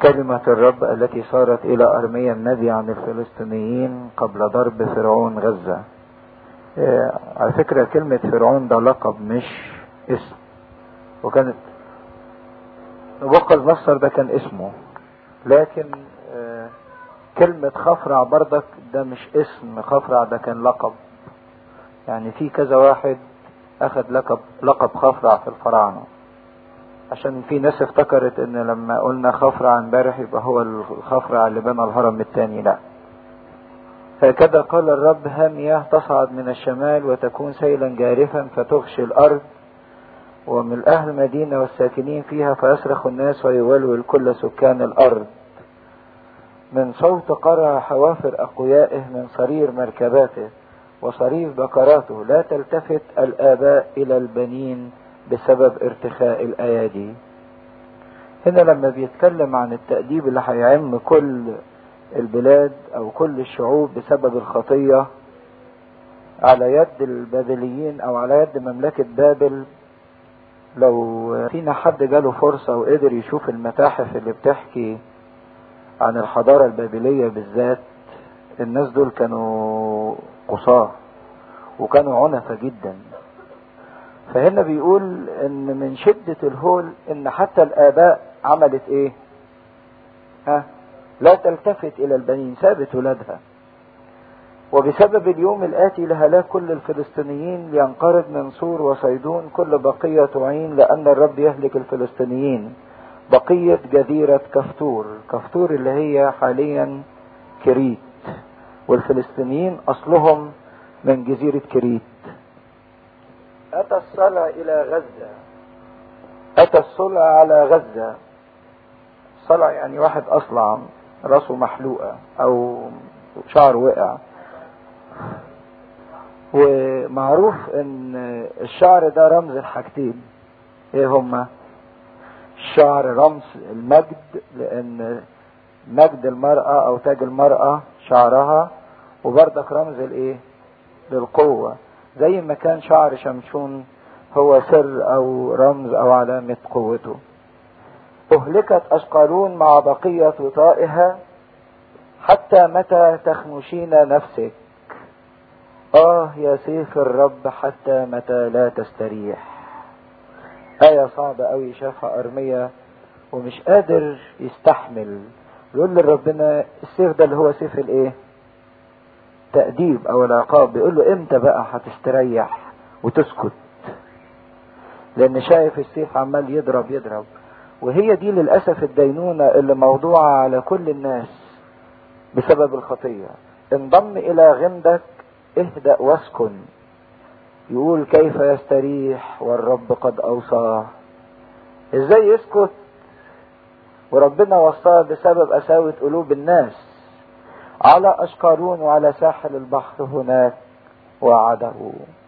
كلمة الرب التي صارت إلى أرميا النبي عن الفلسطينيين قبل ضرب فرعون غزة آه، على فكرة كلمة فرعون ده لقب مش اسم وكانت نبوخذ نصر ده كان اسمه لكن آه، كلمة خفرع بردك ده مش اسم خفرع ده كان لقب يعني في كذا واحد اخذ لقب لقب خفرع في الفراعنة عشان في ناس افتكرت ان لما قلنا خفرع امبارح يبقى هو الخفرع اللي بنى الهرم الثاني لا هكذا قال الرب ها مياه تصعد من الشمال وتكون سيلا جارفا فتغشي الارض وملئها المدينة والساكنين فيها فيصرخ الناس ويولول كل سكان الارض من صوت قرع حوافر اقويائه من صرير مركباته وصريف بكراته لا تلتفت الآباء إلى البنين بسبب ارتخاء الأيادي هنا لما بيتكلم عن التأديب اللي هيعم كل البلاد أو كل الشعوب بسبب الخطية على يد البابليين أو على يد مملكة بابل لو فينا حد جاله فرصة وقدر يشوف المتاحف اللي بتحكي عن الحضارة البابلية بالذات الناس دول كانوا قصاه وكانوا عنفة جدا فهنا بيقول ان من شدة الهول ان حتى الاباء عملت ايه ها لا تلتفت الى البنين سابت ولادها وبسبب اليوم الآتي لهلاك كل الفلسطينيين لينقرض من سور وصيدون كل بقية تعين لأن الرب يهلك الفلسطينيين بقية جزيرة كفتور كفتور اللي هي حاليا كريت والفلسطينيين أصلهم من جزيرة كريت أتى الصلع إلى غزة أتى الصلع على غزة صلع يعني واحد أصلع راسه محلوقة أو شعر وقع ومعروف ان الشعر ده رمز الحاجتين ايه هما الشعر رمز المجد لان مجد المرأة او تاج المرأة شعرها وبردك رمز الايه للقوة زي ما كان شعر شمشون هو سر او رمز او علامة قوته اهلكت اشقالون مع بقية وطائها حتى متى تخمشين نفسك اه يا سيف الرب حتى متى لا تستريح آية صعبة أوي شافها أرمية ومش قادر يستحمل يقول لربنا السيف ده اللي هو سيف الايه تأديب او العقاب بيقول له امتى بقى هتستريح وتسكت لان شايف السيف عمال يضرب يضرب وهي دي للأسف الدينونة اللي موضوعة على كل الناس بسبب الخطية انضم إلى غمدك اهدأ واسكن يقول كيف يستريح والرب قد أوصاه ازاي يسكت وربنا وصاه بسبب قساوة قلوب الناس على أشقارون وعلى ساحل البحر هناك وعده